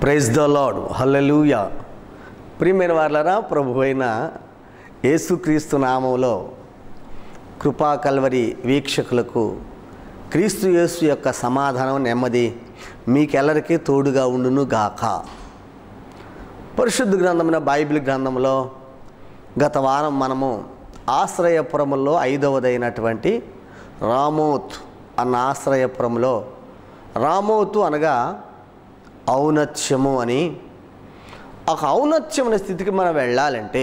praise the lord హల్లెలూయా ప్రియమైన వాళ్ళరా ప్రభు అయిన యేసుక్రీస్తు నామంలో కృపా కల్వరి వీక్షకులకు క్రీస్తు యేసు యొక్క సమాధానం నెమ్మది మీకెల్లరికీ తోడుగా ఉండును గాక పరిశుద్ధ గ్రంథమైన బైబిల్ గ్రంథంలో గత వారం మనము ఆశ్రయపురములో ఐదవదైనటువంటి రామోత్ అన్న ఆశ్రయపురంలో రామోతు అనగా ఔన్నత్యము అని ఒక ఔన్నత్యం అనే స్థితికి మనం వెళ్ళాలంటే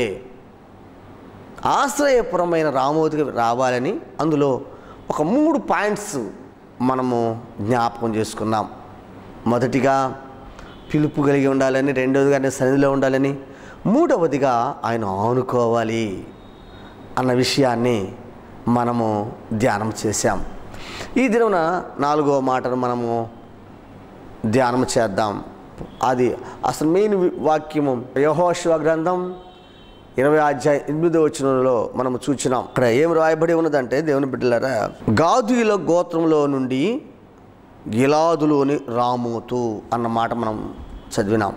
ఆశ్రయపురమైన రామోతికి రావాలని అందులో ఒక మూడు పాయింట్స్ మనము జ్ఞాపకం చేసుకున్నాం మొదటిగా పిలుపు కలిగి ఉండాలని రెండవదిగా ఆయన సన్నిధిలో ఉండాలని మూడవదిగా ఆయన ఆనుకోవాలి అన్న విషయాన్ని మనము ధ్యానం చేశాం ఈ దినమున నాలుగవ మాటను మనము ధ్యానం చేద్దాం అది అసలు మెయిన్ వాక్యము యహోశివ గ్రంథం ఇరవై అధ్యాయ ఎనిమిదో వచనంలో మనం చూచినాం ఇక్కడ ఏం రాయబడి ఉన్నదంటే దేవుని బిడ్డలారా గాదుల గోత్రంలో నుండి గిలాదులోని రామోతు అన్న మాట మనం చదివినాం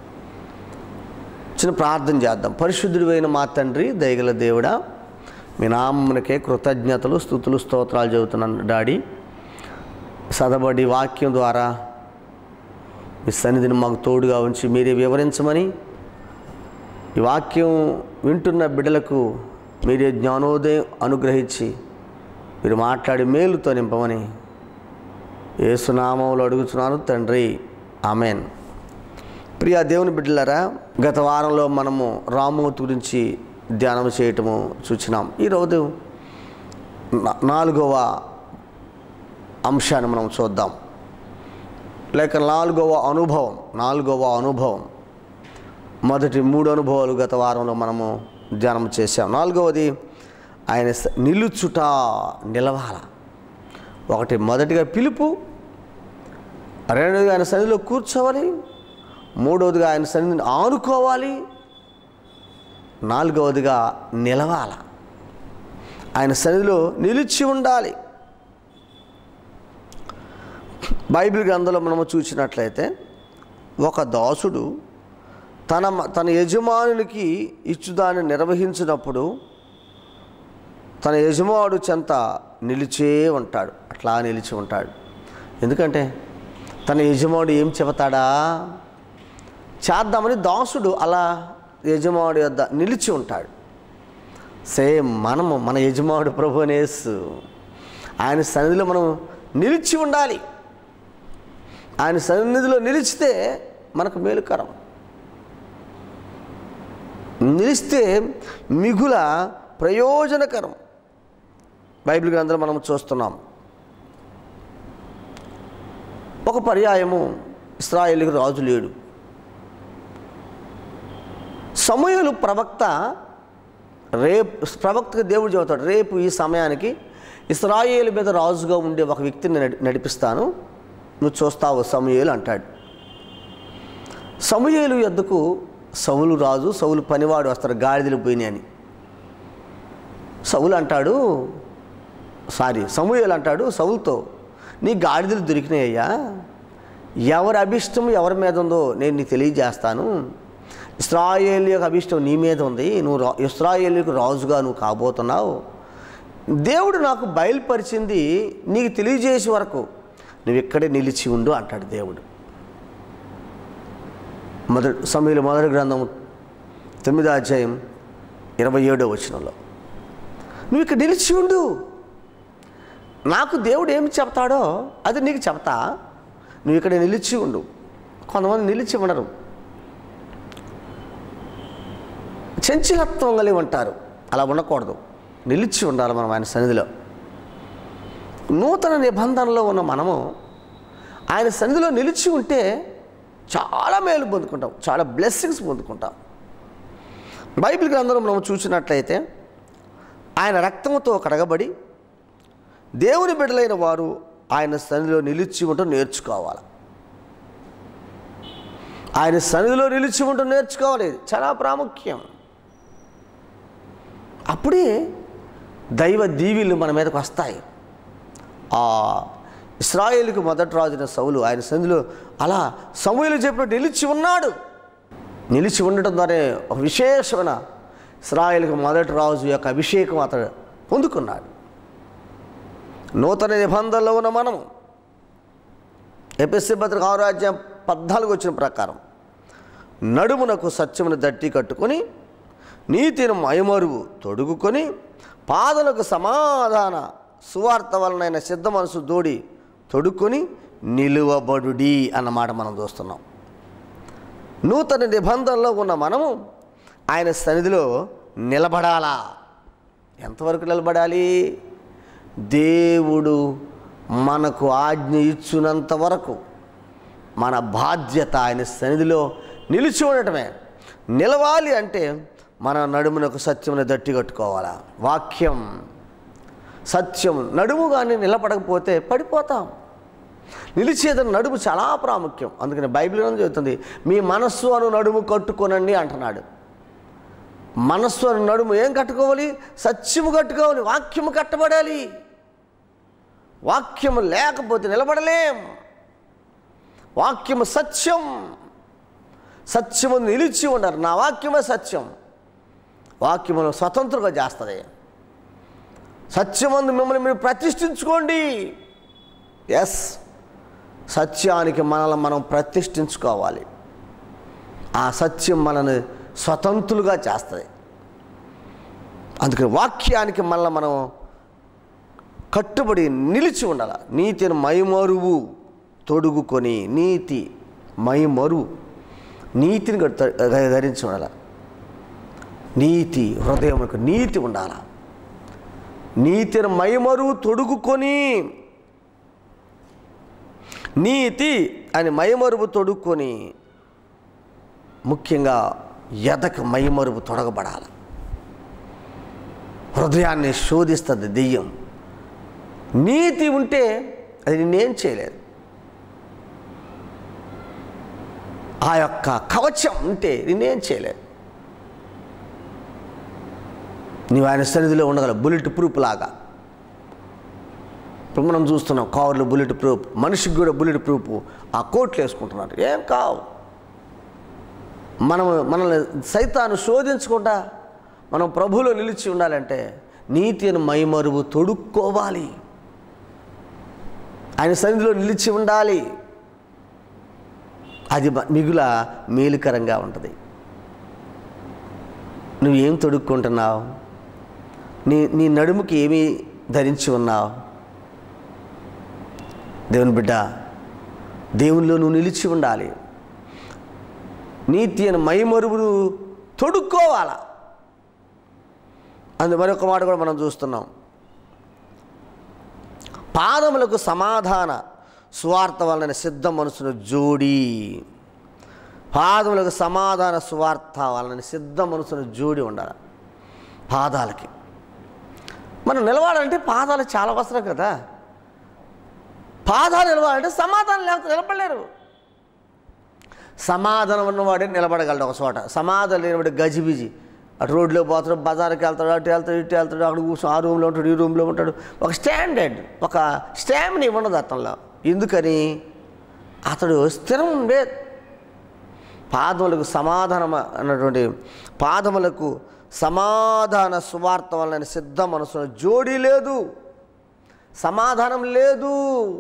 చిన్న ప్రార్థన చేద్దాం పరిశుద్ధుడైన మా తండ్రి దయగల దేవుడా మీ నామమునకే కృతజ్ఞతలు స్థుతులు స్తోత్రాలు చెబుతున్నాను డాడీ సదబడి వాక్యం ద్వారా మీ సన్నిధిని మాకు తోడుగా ఉంచి మీరే వివరించమని ఈ వాక్యం వింటున్న బిడ్డలకు మీరే జ్ఞానోదయం అనుగ్రహించి మీరు మాట్లాడి మేలుతో నింపమని ఏసునామంలో అడుగుతున్నాను తండ్రి ఆమెన్ ప్రియ దేవుని బిడ్డలారా గత వారంలో మనము రామూర్తి గురించి ధ్యానం చేయటము చూచినాం ఈరోజు నా- నాలుగవ అంశాన్ని మనం చూద్దాం లేక నాలుగవ అనుభవం నాలుగవ అనుభవం మొదటి మూడు అనుభవాలు గత వారంలో మనము ధ్యానం చేశాం నాలుగవది ఆయన స- నిలుచుట నిలవాల ఒకటి మొదటిగా పిలుపు రెండవదిగా ఆయన సన్నిధిలో కూర్చోవాలి మూడవదిగా ఆయన సన్నిధిని ఆనుకోవాలి నాలుగవదిగా నిలవాల ఆయన సన్నిధిలో నిలిచి ఉండాలి బైబిల్ గ్రంథంలో మనము చూసినట్లయితే ఒక దాసుడు తన తన యజమానునికి ఇచ్చుదాన్ని నిర్వహించినప్పుడు తన యజమానుడు చెంత నిలిచే ఉంటాడు అట్లా నిలిచి ఉంటాడు ఎందుకంటే తన యజమానుడు ఏం చెబుతాడా చేద్దామని దాసుడు అలా యజమానుడి వద్ద నిలిచి ఉంటాడు సేమ్ మనము మన యజమానుడు ప్రభు అనేసు ఆయన సన్నిధిలో మనం నిలిచి ఉండాలి ఆయన సన్నిధిలో నిలిచితే మనకు మేలుకరం నిలిస్తే మిగుల ప్రయోజనకరం బైబిల్ గ్రంథంలో మనం చూస్తున్నాం ఒక పర్యాయము ఇస్రాయేల్కి రాజు లేడు సమూహలు ప్రవక్త రేపు ప్రవక్తకి దేవుడు చెబుతాడు రేపు ఈ సమయానికి ఇస్రాయేల్ మీద రాజుగా ఉండే ఒక వ్యక్తిని నడి నడిపిస్తాను నువ్వు చూస్తావు సమూయేలు అంటాడు సమూయేలు ఎద్దుకు సౌలు రాజు సౌలు పనివాడు వస్తారు గాడిదలు పోయినాయి అని సౌలు అంటాడు సారీ సమూయేలు అంటాడు సౌలుతో నీ గాడిదలు దొరికినాయ్యా ఎవరి అభిష్టం ఎవరి మీద ఉందో నేను నీకు తెలియజేస్తాను ఇస్రాయేల్ యొక్క అభిష్టం నీ మీద ఉంది నువ్వు రా ఇస్రాయేల్కి రాజుగా నువ్వు కాబోతున్నావు దేవుడు నాకు బయలుపరిచింది నీకు తెలియజేసే వరకు నువ్వు ఇక్కడే నిలిచి ఉండు అంటాడు దేవుడు మొదటి సమయంలో మొదటి గ్రంథం తొమ్మిదో అధ్యాయం ఇరవై ఏడో వచనంలో నువ్వు ఇక్కడ నిలిచి ఉండు నాకు దేవుడు ఏమి చెప్తాడో అది నీకు చెప్తా నువ్వు ఇక్కడ నిలిచి ఉండు కొంతమంది నిలిచి ఉండరు చంచలత్వం కలిగి ఉంటారు అలా ఉండకూడదు నిలిచి ఉండాలి మనం ఆయన సన్నిధిలో నూతన నిబంధనలో ఉన్న మనము ఆయన సన్నిధిలో నిలిచి ఉంటే చాలా మేలు పొందుకుంటాం చాలా బ్లెస్సింగ్స్ పొందుకుంటాం బైబిల్ గ్రంథంలో మనం చూసినట్లయితే ఆయన రక్తంతో కడగబడి దేవుని బిడ్డలైన వారు ఆయన సన్నిధిలో నిలిచి ఉంటూ నేర్చుకోవాలి ఆయన సన్నిధిలో నిలిచి ఉంటూ నేర్చుకోవాలి ఇది చాలా ప్రాముఖ్యం అప్పుడే దైవ దీవెలు మన మీదకి వస్తాయి ఆ ఇస్రాయేల్కి మొదటి రాజున సౌలు ఆయన సంధిలో అలా సమూహలు చెప్పినట్టు నిలిచి ఉన్నాడు నిలిచి ఉండటం ద్వారా ఒక విశేషమైన ఇస్రాయేల్కి మొదటి రాజు యొక్క అభిషేకం అతడు పొందుకున్నాడు నూతన నిబంధనలో ఉన్న మనం ఎపిఎస్సి పత్రిక ఆరాజ్యం పద్నాలుగు వచ్చిన ప్రకారం నడుమునకు సత్యమును దట్టి కట్టుకొని నీతిని మయమరువు తొడుగుకొని పాదలకు సమాధాన సువార్త వలనైన సిద్ధ మనసు దోడి తొడుక్కొని నిలువబడుడి అన్నమాట మనం చూస్తున్నాం నూతన నిబంధనలో ఉన్న మనము ఆయన సన్నిధిలో నిలబడాలా ఎంతవరకు నిలబడాలి దేవుడు మనకు ఆజ్ఞ ఇచ్చినంత వరకు మన బాధ్యత ఆయన సన్నిధిలో నిలిచి ఉండటమే నిలవాలి అంటే మన నడుమునకు సత్యమును దట్టి కట్టుకోవాలా వాక్యం సత్యం నడుము కానీ నిలబడకపోతే పడిపోతాం నిలిచేదని నడుము చాలా ప్రాముఖ్యం అందుకని బైబిల్ ఏం చెబుతుంది మీ మనస్సు అను నడుము కట్టుకోనండి అంటున్నాడు మనస్సు అను నడుము ఏం కట్టుకోవాలి సత్యము కట్టుకోవాలి వాక్యము కట్టబడాలి వాక్యము లేకపోతే నిలబడలేం వాక్యము సత్యం సత్యము నిలిచి ఉండరు నా వాక్యమే సత్యం వాక్యమును స్వతంత్రంగా చేస్తుంది సత్యమందు మిమ్మల్ని మీరు ప్రతిష్ఠించుకోండి ఎస్ సత్యానికి మనల్ని మనం ప్రతిష్ఠించుకోవాలి ఆ సత్యం మనల్ని స్వతంత్రులుగా చేస్తుంది అందుకని వాక్యానికి మళ్ళీ మనం కట్టుబడి నిలిచి ఉండాలి నీతిని మైమరువు తొడుగుకొని నీతి మైమరువు నీతిని కట్టు- ధరించి ఉండాలి నీతి హృదయములకు నీతి ఉండాలి నీతిని మైమరువు తొడుగుకొని నీతి అని మైమరువు తొడుక్కొని ముఖ్యంగా ఎదకు మైమరువు తొడగబడాలి హృదయాన్ని శోధిస్తుంది దెయ్యం నీతి ఉంటే అది నిన్నేం చేయలేదు ఆ యొక్క కవచం ఉంటే నిన్నేం చేయలేదు నీవు ఆయన సన్నిధిలో ఉండగలవు బుల్లెట్ ప్రూఫ్ లాగా ఇప్పుడు మనం చూస్తున్నాం కార్లు బుల్లెట్ ప్రూఫ్ మనిషికి కూడా బుల్లెట్ ప్రూఫ్ ఆ కోట్లు వేసుకుంటున్నారు ఏం కావు మనం మనల్ని సైతాన్ని శోధించకుండా మనం ప్రభువులో నిలిచి ఉండాలంటే నీతిని మైమరువు తొడుక్కోవాలి ఆయన సన్నిధిలో నిలిచి ఉండాలి అది మ- మిగుల మేలుకరంగా ఉంటుంది నువ్వేం తొడుక్కుంటున్నావు నీ నీ నడుముకి ఏమి ధరించి ఉన్నావు దేవుని బిడ్డ దేవునిలో నువ్వు నిలిచి ఉండాలి నీతి అని మైమరువును తొడుక్కోవాలా అందు మరొక మాట కూడా మనం చూస్తున్నాం పాదములకు సమాధాన సువార్త వలన సిద్ధ మనసును జోడి పాదములకు సమాధాన సువార్త వలన సిద్ధ మనసును జోడి ఉండాలి పాదాలకి మనం నిలవాలంటే పాదాలు చాలా అవసరం కదా పాదాలు నిలవాలంటే సమాధానం లేకపోతే నిలబడలేరు సమాధానం ఉన్నవాడే నిలబడగలడు ఒక చోట సమాధానం లేనివాడు గజిబిజి అటు రోడ్లో పోతాడు బజార్కి వెళ్తాడు అటు వెళ్తాడు ఇటు వెళ్తాడు అక్కడ కూర్చొని ఆ రూమ్లో ఉంటాడు ఈ రూమ్లో ఉంటాడు ఒక స్టాండర్డ్ ఒక స్టామినీ ఉండదు అతనిలో ఎందుకని అతడు స్థిరం ఉండే పాదములకు సమాధానం అన్నటువంటి పాదములకు సమాధాన సువార్త వలన సిద్ధ మనసును జోడీ లేదు సమాధానం లేదు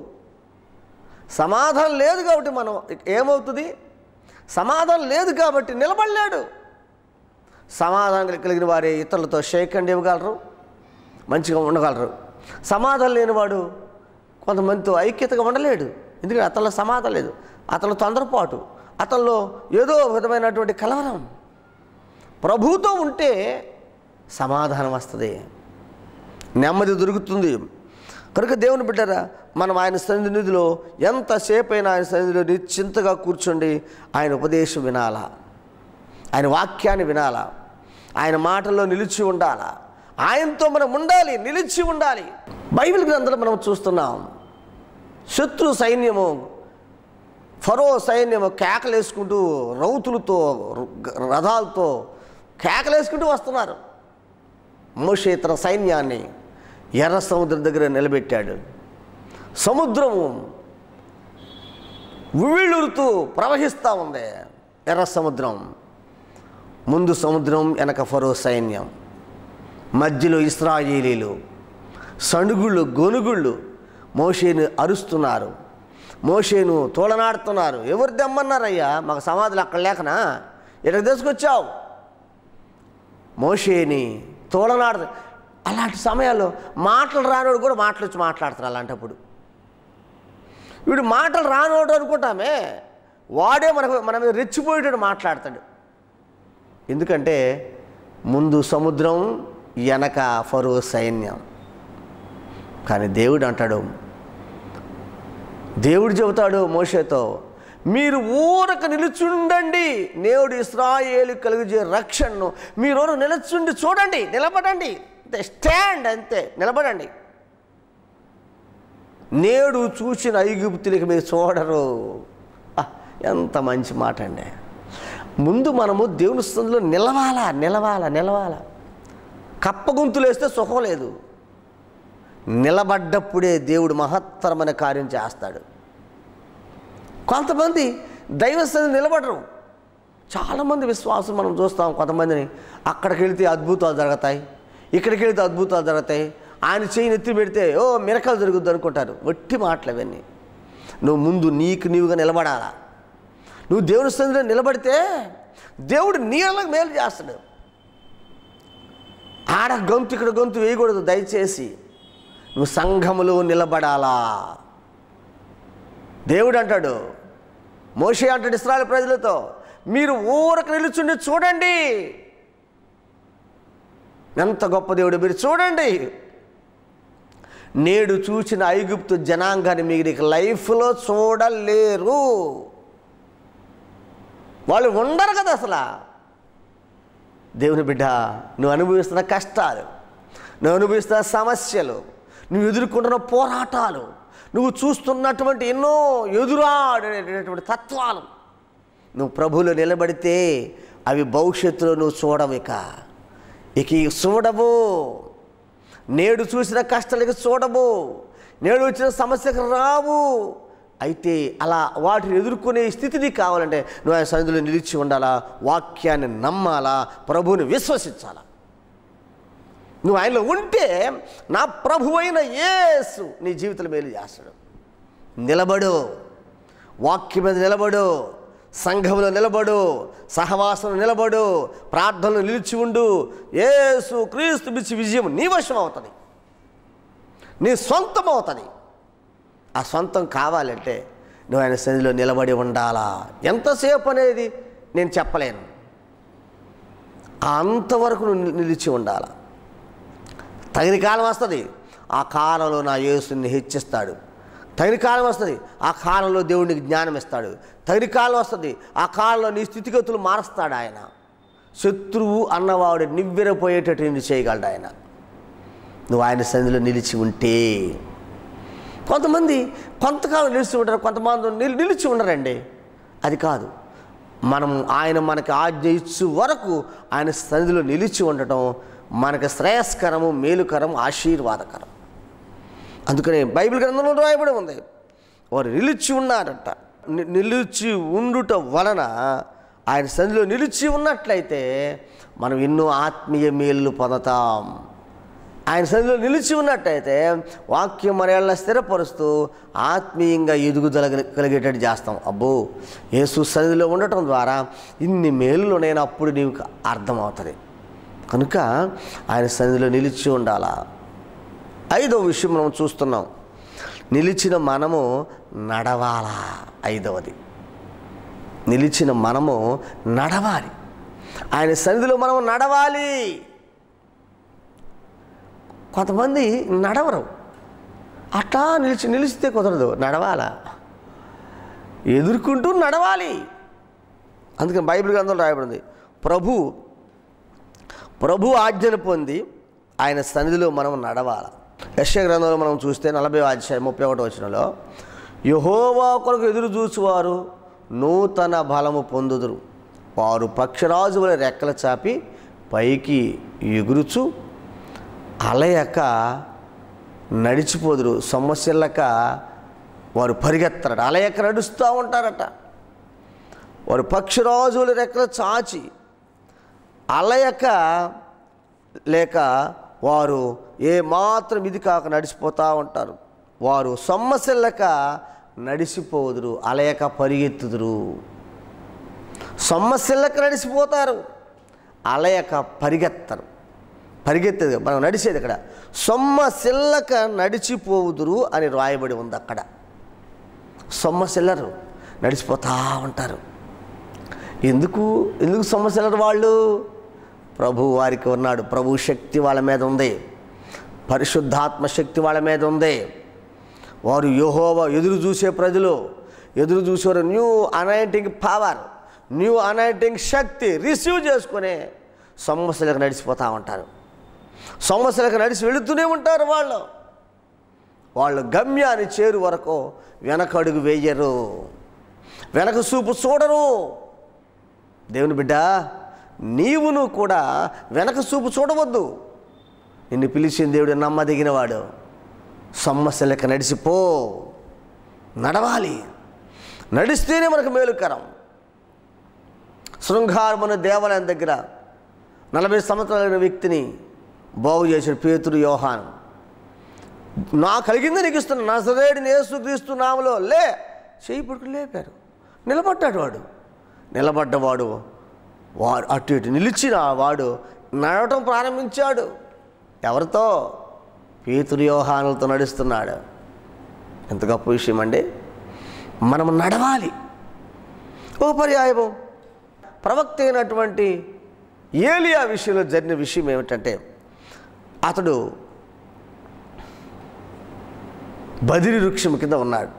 సమాధానం లేదు కాబట్టి మనం ఏమవుతుంది సమాధానం లేదు కాబట్టి నిలబడలేడు సమాధానం కలిగిన వారే ఇతరులతో షేక్ అండ్ ఇవ్వగలరు మంచిగా ఉండగలరు సమాధానం లేనివాడు కొంతమందితో ఐక్యతగా ఉండలేడు ఎందుకంటే అతనిలో సమాధానం లేదు అతను తొందరపాటు అతనిలో ఏదో విధమైనటువంటి కలవరం ప్రభుతో ఉంటే సమాధానం వస్తుంది నెమ్మది దొరుకుతుంది కనుక దేవుని బిడ్డరా మనం ఆయన సన్నిధిలో ఎంతసేపు అయినా ఆయన సన్నిధిలో నిశ్చింతగా కూర్చోండి ఆయన ఉపదేశం వినాలా ఆయన వాక్యాన్ని వినాలా ఆయన మాటల్లో నిలిచి ఉండాలా ఆయనతో మనం ఉండాలి నిలిచి ఉండాలి బైబిల్ గ్రంథంలో మనం చూస్తున్నాం శత్రు సైన్యము ఫరో సైన్యము కేకలేసుకుంటూ రౌతులతో రథాలతో కేకలేసుకుంటూ వస్తున్నారు మోషే తన సైన్యాన్ని ఎర్ర సముద్రం దగ్గర నిలబెట్టాడు సముద్రము ఉవ్విళ్ళురుతూ ప్రవహిస్తూ ఉంది ఎర్ర సముద్రం ముందు సముద్రం వెనక ఫరో సైన్యం మధ్యలో ఇస్రాయేలీలు సణుగుళ్ళు గొనుగుళ్ళు మోషేను అరుస్తున్నారు మోషేను తోలనాడుతున్నారు ఎవరు దమ్మన్నారయ్యా మాకు సమాధులు అక్కడ లేకనా ఎక్కడికి తీసుకొచ్చావు మోషేని తోలనాడు అలాంటి సమయాల్లో మాటలు రానోడు కూడా మాటలు వచ్చి మాట్లాడతారు అలాంటప్పుడు వీడు మాటలు రానోడు అనుకుంటామే వాడే మనకు మన మీద రెచ్చిపోయేటట్టు మాట్లాడతాడు ఎందుకంటే ముందు సముద్రం వెనక ఫరో సైన్యం కానీ దేవుడు అంటాడు దేవుడు చెబుతాడు మోషేతో మీరు ఊరక నిలుచుండండి నేడు ఇస్రాయేలు కలిగే రక్షణను మీరు నిలుచుండి చూడండి నిలబడండి అంతే స్టాండ్ అంతే నిలబడండి నేడు చూసిన ఐగుప్తులకి మీరు చూడరు ఆ, ఎంత మంచి మాట అండి ముందు మనము దేవుని స్థంలో నిలవాలా నిలవాలా నిలవాలా కప్పగొంతులు వేస్తే సుఖం లేదు నిలబడ్డప్పుడే దేవుడు మహత్తరమైన కార్యం చేస్తాడు కొంతమంది దైవస్థితి నిలబడరు చాలామంది విశ్వాసం మనం చూస్తాం కొంతమందిని అక్కడికి వెళితే అద్భుతాలు జరుగుతాయి ఇక్కడికి వెళితే అద్భుతాలు జరుగుతాయి ఆయన చేయి నెత్తి పెడితే ఓ మిరకలు జరుగుద్ది అనుకుంటారు వట్టి మాటలు అవన్నీ నువ్వు ముందు నీకు నీవుగా నిలబడాలా నువ్వు దేవుని స్థితిలో నిలబడితే దేవుడు నీళ్ళకి మేలు చేస్తాడు ఆడ గొంతు ఇక్కడ గొంతు వేయకూడదు దయచేసి నువ్వు సంఘములో నిలబడాలా దేవుడు అంటాడు మోషే అంటాడు ఇస్రాయల్ ప్రజలతో మీరు ఊరకు నిలుచుండి చూడండి ఎంత గొప్ప దేవుడు మీరు చూడండి నేడు చూసిన ఐగుప్తు జనాంగాన్ని మీరు ఇక లైఫ్లో చూడలేరు వాళ్ళు ఉండరు కదా అసలు దేవుని బిడ్డ నువ్వు అనుభవిస్తున్న కష్టాలు నువ్వు అనుభవిస్తున్న సమస్యలు నువ్వు ఎదుర్కొంటున్న పోరాటాలు నువ్వు చూస్తున్నటువంటి ఎన్నో ఎదురాడేటటువంటి తత్వాలు నువ్వు ప్రభువులో నిలబడితే అవి భవిష్యత్తులో నువ్వు చూడవు ఇక ఇక ఇవి చూడవు నేడు చూసిన కష్టాలకి చూడవు నేడు వచ్చిన సమస్యకు రావు అయితే అలా వాటిని ఎదుర్కొనే స్థితి నీకు కావాలంటే నువ్వు ఆయన సన్నిధిలో నిలిచి ఉండాలా వాక్యాన్ని నమ్మాలా ప్రభువుని విశ్వసించాలా నువ్వు ఆయనలో ఉంటే నా ప్రభు అయిన యేసు నీ జీవితంలో మేలు చేస్తాడు నిలబడు వాక్యం మీద నిలబడు సంఘంలో నిలబడు సహవాసంలో నిలబడు ప్రార్థనలు నిలిచి ఉండు యేసు క్రీస్తు పిచ్చి విజయం నీ వశం అవుతుంది నీ సొంతం అవుతుంది ఆ సొంతం కావాలంటే నువ్వు ఆయన సన్నిధిలో నిలబడి ఉండాలా ఎంతసేపు అనేది నేను చెప్పలేను అంతవరకు నువ్వు నిలిచి ఉండాలా తగిన కాలం వస్తుంది ఆ కాలంలో నా యేసుని హెచ్చిస్తాడు తగిన కాలం వస్తుంది ఆ కాలంలో దేవుడికి జ్ఞానం ఇస్తాడు తగిన కాలం వస్తుంది ఆ కాలంలో నీ స్థితిగతులు మారుస్తాడు ఆయన శత్రువు అన్నవాడు నివ్వెరపోయేటట్టు నిన్ను చేయగలడు ఆయన నువ్వు ఆయన సన్నిధిలో నిలిచి ఉంటే కొంతమంది కొంతకాలం నిలిచి ఉంటారు కొంతమంది నిల్- నిలిచి ఉండరండి అది కాదు మనం ఆయన మనకి ఆజ్ఞ ఇచ్చు వరకు ఆయన సన్నిధిలో నిలిచి ఉండటం మనకి శ్రేయస్కరము మేలుకరం ఆశీర్వాదకరం అందుకనే బైబిల్ గ్రంథంలో రాయబడి ఉంది వారు నిలిచి ఉన్నారట ని- నిలిచి ఉండుట వలన ఆయన సన్నిధిలో నిలిచి ఉన్నట్లయితే మనం ఎన్నో ఆత్మీయ మేలు పొందుతాం ఆయన సన్నిధిలో నిలిచి ఉన్నట్టయితే వాక్యం మర్యాదల స్థిరపరుస్తూ ఆత్మీయంగా ఎదుగుదల కలి- కలిగేటట్టు చేస్తాం అబ్బో యేసు సన్నిధిలో ఉండటం ద్వారా ఇన్ని మేలులు నేను అప్పుడు నీకు అర్థమవుతుంది కనుక ఆయన సన్నిధిలో నిలిచి ఉండాలా ఐదవ విషయం మనం చూస్తున్నాం నిలిచిన మనము నడవాలా ఐదవది నిలిచిన మనము నడవాలి ఆయన సన్నిధిలో మనం నడవాలి కొంతమంది నడవరు అట్లా నిలిచి నిలిచితే కుదరదు నడవాలా ఎదుర్కొంటూ నడవాలి అందుకని బైబిల్ గ్రంథంలో రాయబడింది ప్రభు ప్రభు ఆజ్ఞను పొంది ఆయన సన్నిధిలో మనం నడవాలి యశ్య గ్రంథంలో మనం చూస్తే నలభై అధ్యాయం ముప్పై ఒకటి వచ్చినలో యహోవా కొరకు ఎదురు చూచువారు నూతన బలము పొందుదురు వారు పక్షిరాజు వలె రెక్కలు చాపి పైకి ఎగురుచు అలయక నడిచిపోదురు సమస్యలక వారు పరిగెత్తరట అలయక నడుస్తూ ఉంటారట వారు పక్షిరాజులు రెక్కలు చాచి అలయక లేక వారు ఏ మాత్రం ఇది కాక నడిచిపోతూ ఉంటారు వారు సొమ్మసిల్లక నడిచిపోదురు అలయక పరిగెత్తుదురు సొమ్మసిల్లక నడిచిపోతారు అలయక పరిగెత్తరు పరిగెత్తేది మనం నడిచేది ఇక్కడ సొమ్మసిల్లక నడిచిపోవుదురు అని రాయబడి ఉంది అక్కడ సొమ్మసిల్లరు నడిచిపోతూ ఉంటారు ఎందుకు ఎందుకు సొమ్మసిల్లరు వాళ్ళు ప్రభు వారికి ఉన్నాడు ప్రభు శక్తి వాళ్ళ మీద ఉంది పరిశుద్ధాత్మ శక్తి వాళ్ళ మీద ఉంది వారు యోహోవ ఎదురు చూసే ప్రజలు ఎదురు చూసేవారు new anointing power new anointing శక్తి రిసీవ్ చేసుకునే సమస్యలకు నడిచిపోతూ ఉంటారు సమస్యలకు నడిచి వెళుతూనే ఉంటారు వాళ్ళు వాళ్ళు గమ్యాన్ని చేరు వరకు వెనకడుగు వేయరు వెనక చూపు చూడరు దేవుని బిడ్డ నీవును కూడా వెనక చూపు చూడవద్దు నిన్ను పిలిచిన దేవుడు నమ్మదగినవాడు సమస్యలకు నడిచిపో నడవాలి నడిస్తేనే మనకు మేలుకరం శృంగారమున దేవాలయం దగ్గర నలభై సంవత్సరాలైన వ్యక్తిని బాగు చేసిన పేతురు యోహాను నా కలిగింది నీకు ఇస్తున్నా నా సరేడిని యేసుక్రీస్తు నామలో లే చేయి పడుకుని లేపారు నిలబడ్డాడు వాడు నిలబడ్డవాడు వాడు అటు ఇటు నిలిచిన వాడు నడవటం ప్రారంభించాడు ఎవరితో పేతురు యోహానులతో నడుస్తున్నాడు ఎంత గొప్ప విషయం అండి మనం నడవాలి ఒక పర్యాయము ప్రవక్త అయినటువంటి ఏలియా విషయంలో జరిగిన విషయం ఏమిటంటే అతడు బదిరి వృక్షం కింద ఉన్నాడు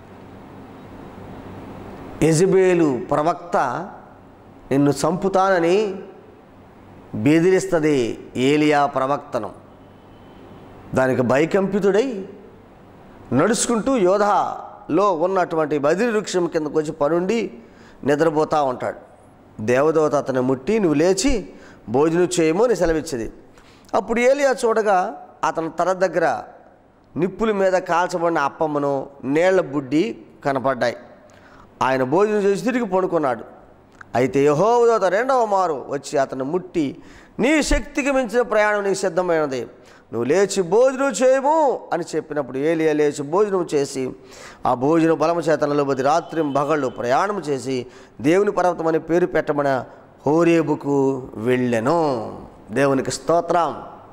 యజబేలు ప్రవక్త నిన్ను చంపుతానని బెదిరిస్తుంది ఏలియా ప్రవక్తను దానికి భయకంపితుడై నడుచుకుంటూ యోధాలో ఉన్నటువంటి బదిరి వృక్షం కిందకు వచ్చి పనుండి నిద్రపోతూ ఉంటాడు దేవదూత అతను ముట్టి నువ్వు లేచి భోజనం చేయము అని సెలవిచ్చేది అప్పుడు ఏలియా చూడగా అతని తల దగ్గర నిప్పుల మీద కాల్చబడిన అప్పమ్మను నీళ్ల బుడ్డి కనపడ్డాయి ఆయన భోజనం చేసి తిరిగి పడుకున్నాడు అయితే యహోవదోత రెండవ మారు వచ్చి అతను ముట్టి నీ శక్తికి మించిన ప్రయాణం నీకు సిద్ధమైనది నువ్వు లేచి భోజనం చేయము అని చెప్పినప్పుడు ఏలియా లేచి భోజనం చేసి ఆ భోజనం బలము చేత నిలబడి రాత్రి పగళ్ళు ప్రయాణం చేసి దేవుని పర్వతం అని పేరు పెట్టమని హోరేబుకు వెళ్ళెను దేవునికి స్తోత్రం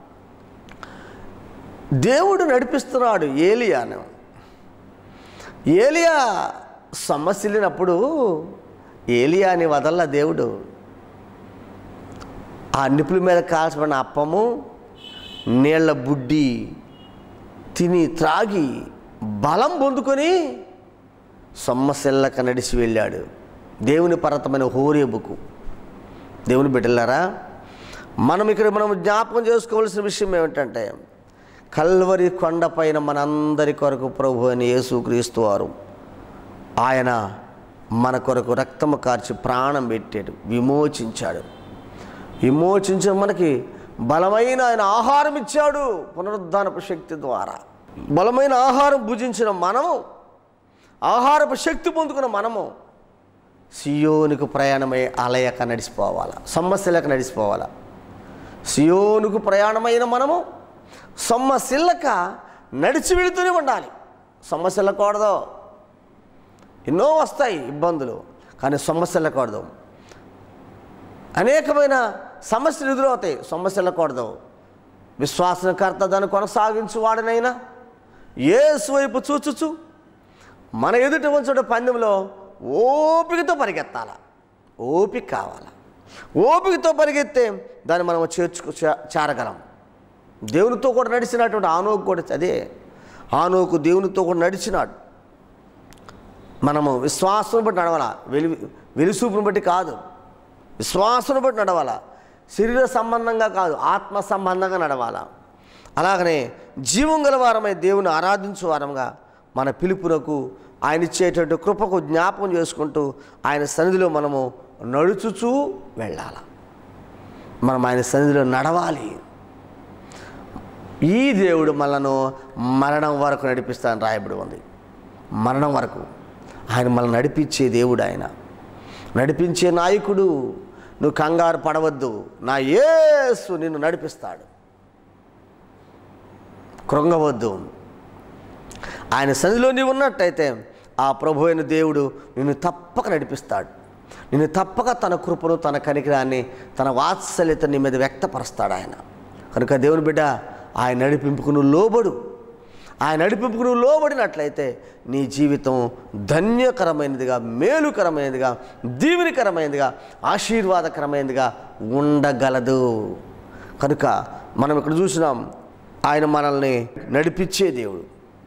దేవుడు నడిపిస్తున్నాడు ఏలియాను ఏలియా సమస్యలినప్పుడు ఏలియాని వదల్ల దేవుడు ఆ నిప్పుల మీద కాల్చబడిన అప్పము నీళ్ల బుడ్డి తిని త్రాగి బలం పొందుకొని సొమ్మశిల్లక నడిచి వెళ్ళాడు దేవుని పర్వతమైన హోరేబుకు దేవుని బిడ్డలారా మనం ఇక్కడ మనం జ్ఞాపకం చేసుకోవాల్సిన విషయం ఏమిటంటే కల్వరి కొండపైన మనందరి కొరకు ప్రభు అని యేసుక్రీస్తు వారు ఆయన మన కొరకు రక్తము కార్చి ప్రాణం పెట్టాడు విమోచించాడు విమోచించిన మనకి బలమైన ఆయన ఆహారం ఇచ్చాడు పునరుద్ధానపు శక్తి ద్వారా బలమైన ఆహారం భుజించిన మనము ఆహారపు శక్తి పొందుకున్న మనము సియోనుకు ప్రయాణమై అలయక నడిచిపోవాలా సమస్యలకు నడిచిపోవాలా సియోనుకు ప్రయాణమైన మనము సొమ్మసిల్లక నడిచి వెళుతూనే ఉండాలి సమస్యలకూడదు ఎన్నో వస్తాయి ఇబ్బందులు కానీ సమస్యలకూడదు అనేకమైన సమస్యలు ఎదురవుతాయి సమస్యలకూడదు విశ్వాసకర్త దాన్ని కొనసాగించు వాడినైనా ఏసు వైపు చూచుచు మన ఎదుట ఉంచడం పందెంలో ఓపికతో పరిగెత్తాల ఓపిక కావాలా ఓపికతో పరిగెత్తే దాన్ని మనం చేర్చుకు చే- చేరగలం దేవునితో కూడా నడిచినటువంటి ఆనోకు కూడా అదే ఆనోకు దేవునితో కూడా నడిచినాడు మనము విశ్వాసం బట్టి నడవాలా వెలి వెలుసూపును బట్టి కాదు విశ్వాసం బట్టి నడవాలా శరీర సంబంధంగా కాదు ఆత్మ సంబంధంగా నడవాలా అలాగనే జీవం గల వారమై దేవుని ఆరాధించు వారంగా మన పిలుపునకు ఆయన ఇచ్చేటువంటి కృపకు జ్ఞాపకం చేసుకుంటూ ఆయన సన్నిధిలో మనము నడుచుచూ వెళ్ళాలి మనం ఆయన సన్నిధిలో నడవాలి ఈ దేవుడు మనను మరణం వరకు నడిపిస్తానని రాయబడి ఉంది మరణం వరకు ఆయన మనల్ని నడిపించే దేవుడు ఆయన నడిపించే నాయకుడు నువ్వు కంగారు పడవద్దు నా యేసు నిన్ను నడిపిస్తాడు కృంగవద్దు ఆయన సన్నిధిలో నీవు ఉన్నట్టయితే ఆ ప్రభు అయిన దేవుడు నిన్ను తప్పక నడిపిస్తాడు నిన్ను తప్పక తన కృపను తన కనికరాన్ని తన వాత్సల్యత నీ మీద వ్యక్తపరుస్తాడు ఆయన కనుక దేవుని బిడ్డ ఆయన నడిపింపుకు నువ్వు లోబడు ఆయన నడిపింపుకు నువ్వు లోబడినట్లయితే నీ జీవితం ధన్యకరమైనదిగా మేలుకరమైనదిగా దీవెనికరమైనదిగా ఆశీర్వాదకరమైనదిగా ఉండగలదు కనుక మనం ఇక్కడ చూసినాం ఆయన మనల్ని నడిపించే దేవుడు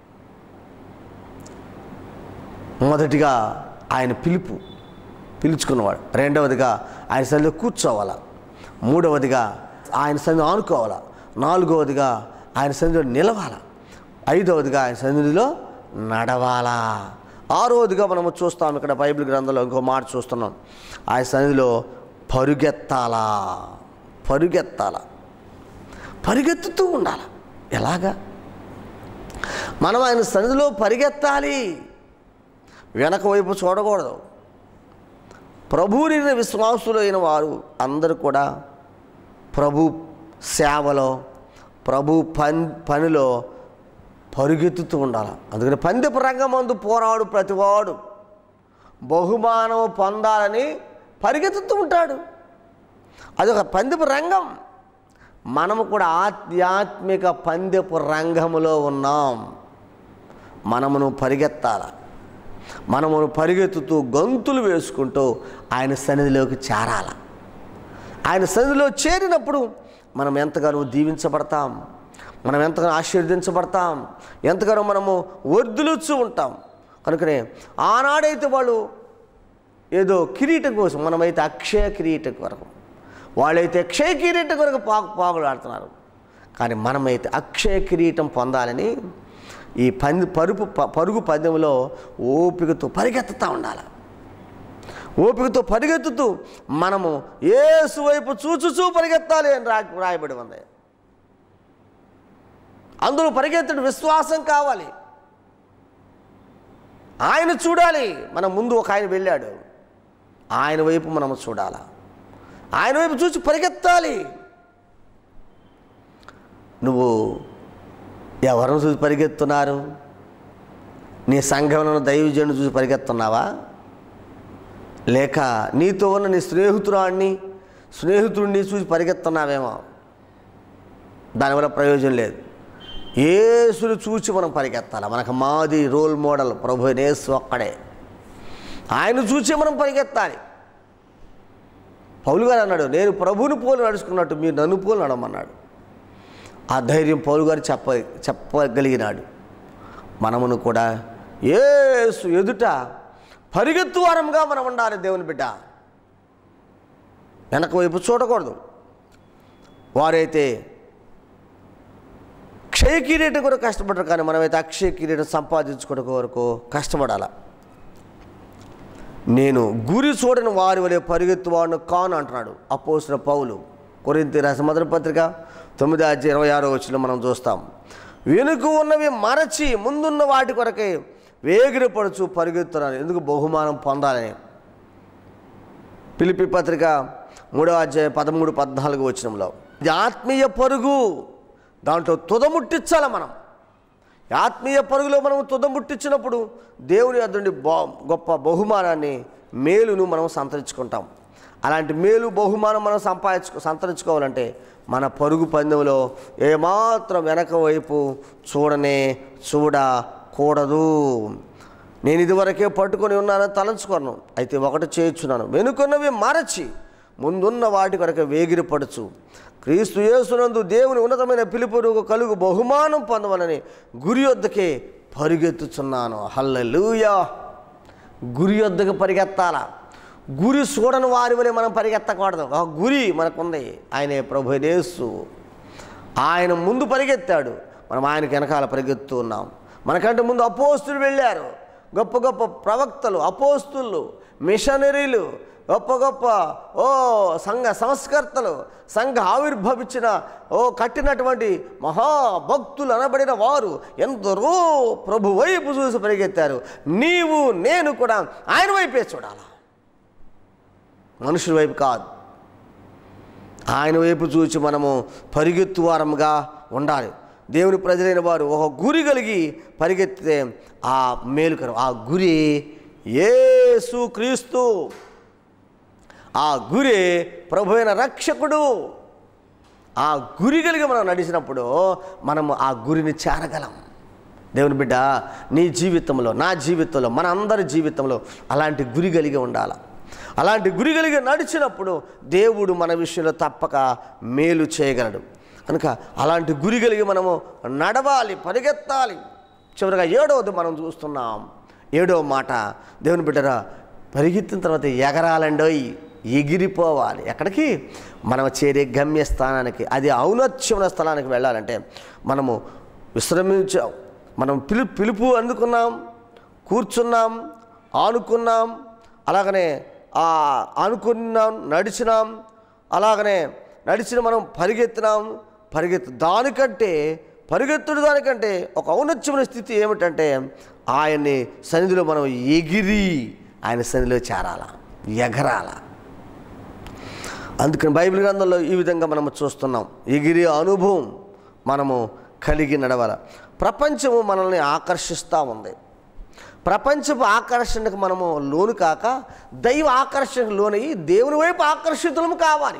మొదటిగా ఆయన పిలుపు పిలుచుకున్నవాడు రెండవదిగా ఆయన సన్నిధిలో కూర్చోవాలా మూడవదిగా ఆయన సన్నిధి ఆనుకోవాలా నాలుగవదిగా ఆయన సన్నిధిలో నిలవాలా ఐదవదిగా ఆయన సన్నిధిలో నడవాలా ఆరవదిగా మనము చూస్తాం ఇక్కడ బైబిల్ గ్రంథంలో ఇంకో మాట చూస్తున్నాం ఆయన సన్నిధిలో పరుగెత్తాలా పరుగెత్తాలా పరిగెత్తుతూ ఉండాలి ఎలాగా మనం ఆయన సన్నిధిలో పరిగెత్తాలి వెనక వైపు చూడకూడదు ప్రభువుని విశ్వాసులైన వారు అందరూ కూడా ప్రభు సేవలో ప్రభు పన్ పనిలో పరుగెత్తుతూ ఉండాలి అందుకని పందెపు రంగమందు పోరాడు ప్రతివాడు బహుమానం పొందాలని పరిగెత్తుతూ ఉంటాడు అదొక పందెపు రంగం మనము కూడా ఆధ్యాత్మిక పందెపు రంగములో ఉన్నాం మనమును పరిగెత్తాల మనమును పరిగెత్తుతూ గంతులు వేసుకుంటూ ఆయన సన్నిధిలోకి చేరాల ఆయన సన్నిధిలో చేరినప్పుడు మనం ఎంతగానో దీవించబడతాం మనం ఎంతగానో ఆశీర్వదించబడతాం ఎంతగానో మనము వర్ధులుచ్చు ఉంటాం కనుకనే ఆనాడైతే వాళ్ళు ఏదో కిరీటం కోసం మనమైతే అక్షయ కిరీటం కొరకు వాళ్ళైతే అక్షయ కిరీటం కొరకు పాకు పాకులు ఆడుతున్నారు కానీ మనమైతే అక్షయ కిరీటం పొందాలని ఈ పంది పరుపు ప- పరుగు పందెంలో ఓపికతో పరిగెత్తుతూ ఉండాలి ఓపికతో పరిగెత్తుతూ మనము ఏసు వైపు చూచుచూ పరిగెత్తాలి అని రా రాయబడి ఉంది అందులో పరిగెత్తడం విశ్వాసం కావాలి ఆయన చూడాలి మన ముందు ఒక ఆయన వెళ్ళాడు ఆయన వైపు మనం చూడాలా ఆయన వైపు చూసి పరిగెత్తాలి నువ్వు ఎవరిని చూసి పరిగెత్తున్నారు నీ సంఘంలో దైవజనుడు చూసి పరిగెత్తున్నావా లేక నీతో ఉన్న నీ స్నేహితురాడిని స్నేహితుడిని చూసి పరిగెత్తున్నావేమో దానివల్ల ప్రయోజనం లేదు ఏసుని చూసి మనం పరిగెత్తాలి మనకు మాది రోల్ మోడల్ ప్రభు నేసు ఒక్కడే ఆయన చూసి మనం పరిగెత్తాలి పౌలు గారు అన్నాడు నేను ప్రభువుని పోలు నడుచుకున్నట్టు మీరు నన్ను పోలు నడమన్నాడు ఆ ధైర్యం పౌలు గారు చెప్ప చెప్పగలిగినాడు మనమును కూడా ఏసు ఎదుట పరిగెత్తు వారంగా మనం ఉండాలి దేవుని బిడ్డ వెనక వైపు చూడకూడదు వారైతే క్షయ కిరీటం కూడా కష్టపడరు కానీ మనమైతే అక్షయ కిరీటం సంపాదించుకోవడం వరకు కష్టపడాల నేను గురి చూడని వారి వలె పరిగెత్తువాడును కాను అంటున్నాడు అపోసిన పౌలు కొరింతి రాసిన మొదటి పత్రిక తొమ్మిది అధ్యాయ ఇరవై ఆరో వచ్చిన మనం చూస్తాం వెనుక ఉన్నవి మరచి ముందున్న వాటి కొరకే వేగిరపడుచు పరిగెత్తున్నాను ఎందుకు బహుమానం పొందాలని పిలిపి పత్రిక మూడవ అధ్యాయం పదమూడు పద్నాలుగు వచనంలో ఇది ఆత్మీయ పరుగు దాంట్లో తుదముట్టించాలి మనం ఈ ఆత్మీయ పరుగులో మనం తుదముట్టించినప్పుడు దేవుని అద్దుండి బా గొప్ప బహుమానాన్ని మేలును మనం సంతరించుకుంటాం అలాంటి మేలు బహుమానం మనం సంపాదించుకో సంతరించుకోవాలంటే మన పరుగు పందెంలో ఏమాత్రం వెనక వైపు చూడనే చూడకూడదు నేను ఇదివరకే పట్టుకొని ఉన్నానని తలంచుకోను అయితే ఒకటి చేయించున్నాను వెనుకున్నవి మరచి ముందున్న వాటి కొరకు వేగిరపడుచు క్రీస్తు యేసునందు దేవుని ఉన్నతమైన పిలుపురుగు కలుగు బహుమానం పొందవలని గురి వద్దకే పరిగెత్తుచున్నాను హల్లెలూయా గురి వద్దకు పరిగెత్తాల గురి చూడని వారి వలె మనం పరిగెత్తకూడదు ఆ గురి మనకుంది ఆయనే ప్రభు యేసు ఆయన ముందు పరిగెత్తాడు మనం ఆయనకి వెనకాల పరిగెత్తు ఉన్నాం మనకంటే ముందు అపోస్తులు వెళ్ళారు గొప్ప గొప్ప ప్రవక్తలు అపోస్తులు మిషనరీలు గొప్ప గొప్ప ఓ సంఘ సంస్కర్తలు సంఘ ఆవిర్భవించిన ఓ కట్టినటువంటి మహాభక్తులు అనబడిన వారు ఎందరో ప్రభు వైపు చూసి పరిగెత్తారు నీవు నేను కూడా ఆయన వైపే చూడాలా మనుషుల వైపు కాదు ఆయన వైపు చూచి మనము పరిగెత్తువారముగా ఉండాలి దేవుని ప్రజలైన వారు ఒక గురి కలిగి పరిగెత్తితే ఆ మేలుకరం ఆ గురి యేసు క్రీస్తు ఆ గురి ప్రభు అయిన రక్షకుడు ఆ గురి కలిగి మనం నడిచినప్పుడు మనము ఆ గురిని చేరగలం దేవుని బిడ్డ నీ జీవితంలో నా జీవితంలో మన అందరి జీవితంలో అలాంటి గురి కలిగి ఉండాలి అలాంటి గురి కలిగి నడిచినప్పుడు దేవుడు మన విషయంలో తప్పక మేలు చేయగలడు కనుక అలాంటి గురి కలిగి మనము నడవాలి పరిగెత్తాలి చివరిగా ఏడవది మనం చూస్తున్నాం ఏడవ మాట దేవుని బిడ్డరా పరిగెత్తిన తర్వాత ఎగరాలండోయ్ ఎగిరిపోవాలి ఎక్కడికి మనం చేరే గమ్యస్థానానికి అది ఔన్నత్యమైన స్థలానికి వెళ్ళాలంటే మనము విశ్రమించాం మనం పిలు పిలుపు అందుకున్నాం కూర్చున్నాం ఆనుకున్నాం అలాగనే ఆ ఆనుకున్నాం నడిచినాం అలాగనే నడిచిన మనం పరిగెత్తినాం పరిగెత్తు దానికంటే పరిగెత్తుడు దానికంటే ఒక ఔన్నత్యమైన స్థితి ఏమిటంటే ఆయన్ని సన్నిధిలో మనం ఎగిరి ఆయన సన్నిధిలో చేరాల ఎగరాల అందుకని బైబిల్ గ్రంథంలో ఈ విధంగా మనము చూస్తున్నాం ఎగిరి అనుభవం మనము కలిగి నడవాల ప్రపంచము మనల్ని ఆకర్షిస్తూ ఉంది ప్రపంచపు ఆకర్షణకు మనము లోను కాక దైవ ఆకర్షణకు లోనయ్యి దేవుని వైపు ఆకర్షితులము కావాలి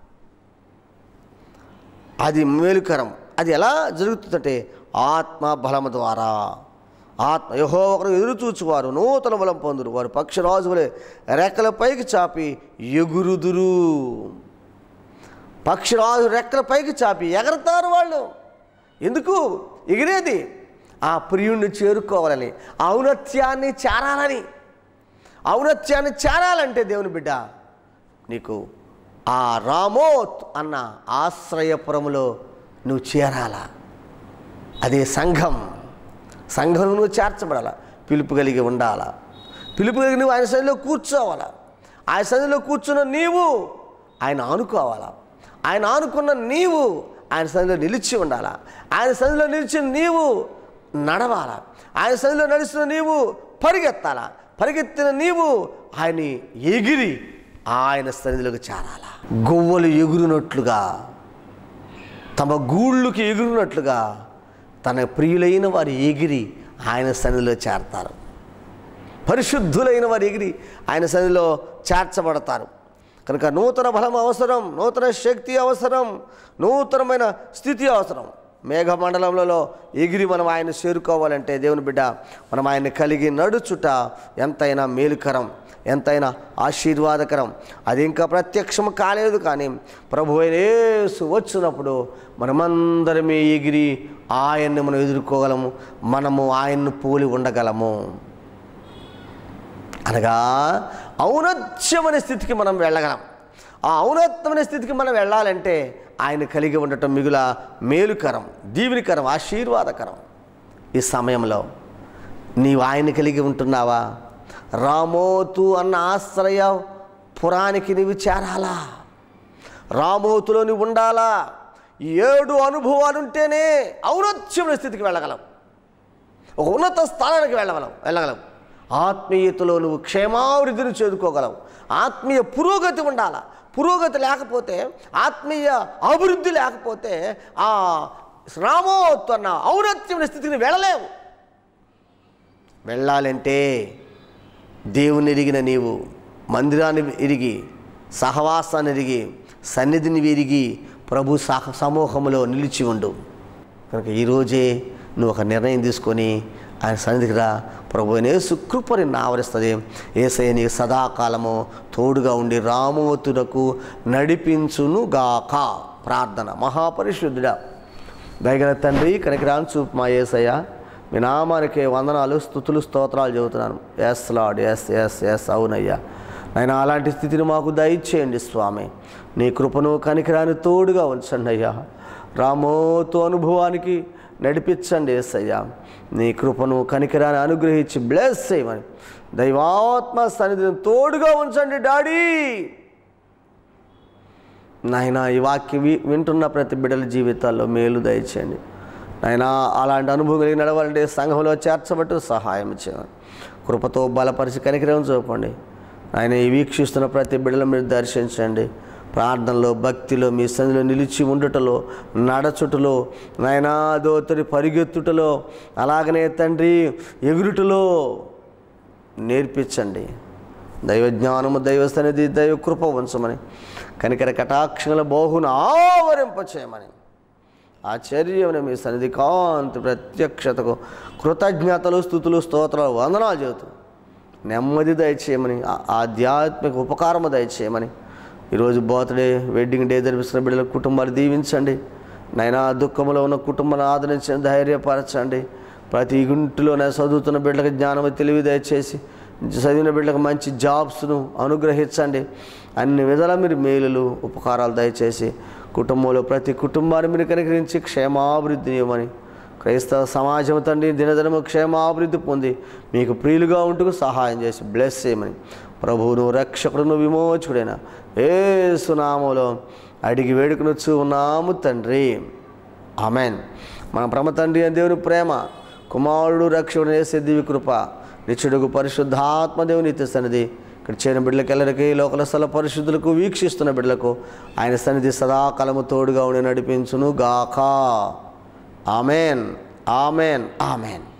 అది మేలుకరం అది ఎలా జరుగుతుందంటే ఆత్మ బలము ద్వారా ఆత్మ యహో ఒకరు ఎదురు చూచువారు నూతన బలం పొందురు వారు పక్షిరాజు వలె రెక్కల పైకి చాపి ఎగురుదురు పక్షిరాజు రెక్కల పైకి చాపి ఎగరతారు వాళ్ళు ఎందుకు ఎగిరేది ఆ ప్రియుణ్ణి చేరుకోవాలని ఔన్నత్యాన్ని చేరాలని ఔన్నత్యాన్ని చేరాలంటే దేవుని బిడ్డ నీకు ఆ రామోత్ అన్న ఆశ్రయపురములో నువ్వు చేరాలా అదే సంఘం సంఘం నువ్వు చేర్చబడాలా పిలుపు కలిగి ఉండాలా పిలుపు కలిగి నువ్వు ఆయన సన్నిధిలో కూర్చోవాలా ఆయన సన్నిధిలో కూర్చున్న నీవు ఆయన ఆనుకోవాలా ఆయన ఆనుకున్న నీవు ఆయన సన్నిధిలో నిలిచి ఉండాలా ఆయన సన్నిధిలో నిలిచిన నీవు నడవాలా ఆయన సన్నిధిలో నడుస్తున్న నీవు పరిగెత్తాలా పరిగెత్తిన నీవు ఆయన్ని ఎగిరి ఆయన సన్నిధిలోకి చేరాలా గువ్వలు ఎగురునట్లుగా తమ గూళ్ళుకి ఎగురునట్లుగా తన ప్రియులైన వారు ఎగిరి ఆయన సన్నిధిలో చేరతారు పరిశుద్ధులైన వారు ఎగిరి ఆయన సన్నిధిలో చేర్చబడతారు కనుక నూతన బలం అవసరం నూతన శక్తి అవసరం నూతనమైన స్థితి అవసరం మేఘమండలంలో ఎగిరి మనం ఆయన చేరుకోవాలంటే దేవుని బిడ్డ మనం ఆయన్ని కలిగి నడుచుట ఎంతైనా మేలుకరం ఎంతైనా ఆశీర్వాదకరం అది ఇంకా ప్రత్యక్షం కాలేదు కానీ ప్రభు అయిన యేసు వచ్చినప్పుడు మనమందరమే ఎగిరి ఆయన్ని మనం ఎదుర్కోగలము మనము ఆయన్ను పోలి ఉండగలము అనగా ఔన్నత్యమైన స్థితికి మనం వెళ్ళగలం ఆ ఔన్నత్యమైన స్థితికి మనం వెళ్ళాలంటే ఆయన కలిగి ఉండటం మిగుల మేలుకరం దీవెనికరం ఆశీర్వాదకరం ఈ సమయంలో నీవు ఆయన కలిగి ఉంటున్నావా రామోతు అన్న ఆశ్రయ పురానికి నీవు చేరాలా రామోతులో నువ్వు ఉండాలా ఈ ఏడు అనుభవాలు ఉంటేనే ఔన్నత్యమైన స్థితికి వెళ్ళగలం ఒక ఉన్నత స్థానానికి వెళ్ళగలం వెళ్ళగలం ఆత్మీయతలో నువ్వు క్షేమావృద్ధిని చేరుకోగలవు ఆత్మీయ పురోగతి ఉండాల పురోగతి లేకపోతే ఆత్మీయ అభివృద్ధి లేకపోతే ఆ రామోత్తు అన్న ఔన్నత్యమైన స్థితికి వెళ్ళలేవు వెళ్ళాలంటే దేవుని ఎరిగిన నీవు మందిరాన్ని ఎరిగి సహవాసాన్ని ఎరిగి సన్నిధిని ఎరిగి ప్రభు సహ సమూహంలో నిలిచి ఉండు కనుక ఈరోజే నువ్వు ఒక నిర్ణయం తీసుకొని ఆయన సన్నిధికి రా ప్రభు నేసు కృపని ఆవరిస్తుంది ఏసయ్య నీకు సదాకాలము తోడుగా ఉండి రామవతులకు నడిపించును గాక ప్రార్థన మహాపరిశుద్ధుడా దయగల తండ్రి కనికరాన్ చూపు మా ఏసయ్య మీ నామానికి వందనాలు స్థుతులు స్తోత్రాలు చెబుతున్నాను yes Lord yes yes yes అవునయ్యా ఆయన అలాంటి స్థితిని మాకు దయచేయండి స్వామి నీ కృపను కనికరాన్ని తోడుగా ఉంచండి అయ్యా రామోతో అనుభవానికి నడిపించండి ఏసయ్యా నీ కృపను కనికరాన్ని అనుగ్రహించి బ్లెస్ చేయమని దైవాత్మ సన్నిధిని తోడుగా ఉంచండి డాడీ నాయన ఈ వాక్యం వి- వింటున్న ప్రతి బిడ్డల జీవితాల్లో మేలు దయచేయండి నాయన అలాంటి అనుభవం కలిగి నడవాలంటే సంఘంలో చేర్చబట్టు సహాయం చేయండి కృపతో బలపరిచి కనికరం చూపండి ఆయన ఈ వీక్షిస్తున్న ప్రతి బిడ్డలు మీరు దర్శించండి ప్రార్థనలో భక్తిలో మీ సన్నిధిలో నిలిచి ఉండుటలో నడచుటలో నాయనా దోతరి పరిగెత్తుటలో అలాగనే తండ్రి ఎగురుటలో నేర్పించండి దైవ జ్ఞానము దైవ సన్నిధి దైవ కృప ఉంచమని కనికర కటాక్షముల బహును ఆవరింపచేయమని ఆశ్చర్యమైన మీ సన్నిధి కాంతి ప్రత్యక్షతకు కృతజ్ఞతలు స్థుతులు స్తోత్రాలు వందనాలు చెబుతూ నెమ్మది దయచేయమని ఆ- ఆధ్యాత్మిక ఉపకారము దయచేయమని ఈరోజు బర్త్డే వెడ్డింగ్ డే జరిపిస్తున్న బిడ్డల కుటుంబాలు దీవించండి నైనా దుఃఖంలో ఉన్న కుటుంబాన్ని ఆదరించండి ధైర్యపరచండి ప్రతి ఇంటిలోనే చదువుతున్న బిడ్డలకు జ్ఞానము తెలివి దయచేసి చదివిన బిడ్డలకు మంచి జాబ్స్ను అనుగ్రహించండి అన్ని విధాల మీరు మేలులు ఉపకారాలు దయచేసి కుటుంబంలో ప్రతి కుటుంబాన్ని మీరు కనుకరించి క్షేమాభివృద్ధిని ఇవ్వమని క్రైస్తవ సమాజం తండ్రి దినదినము క్షేమాభివృద్ధి పొంది మీకు ప్రియులుగా ఉంటూ సహాయం చేసి బ్లెస్ చేయమని ప్రభువును రక్షకుడును విమోచకుడైన ఏ సునామలో అడిగి వేడుకనొచ్చు ఉన్నాము తండ్రి ఆమెన్ మన ప్రమ తండ్రి అని దేవుని ప్రేమ కుమారుడు రక్షకుడు వేసే దివి కృప నిత్యుడుగు పరిశుద్ధాత్మ దేవుని నిత్య సన్నిధి ఇక్కడ చేరిన బిడ్డలకెల్లరికి లోకల స్థల పరిశుద్ధులకు వీక్షిస్తున్న బిడ్డలకు ఆయన సన్నిధి సదాకాలము తోడుగా ఉండి నడిపించును గాక ఆమెన్ ఆమెన్ ఆమెన్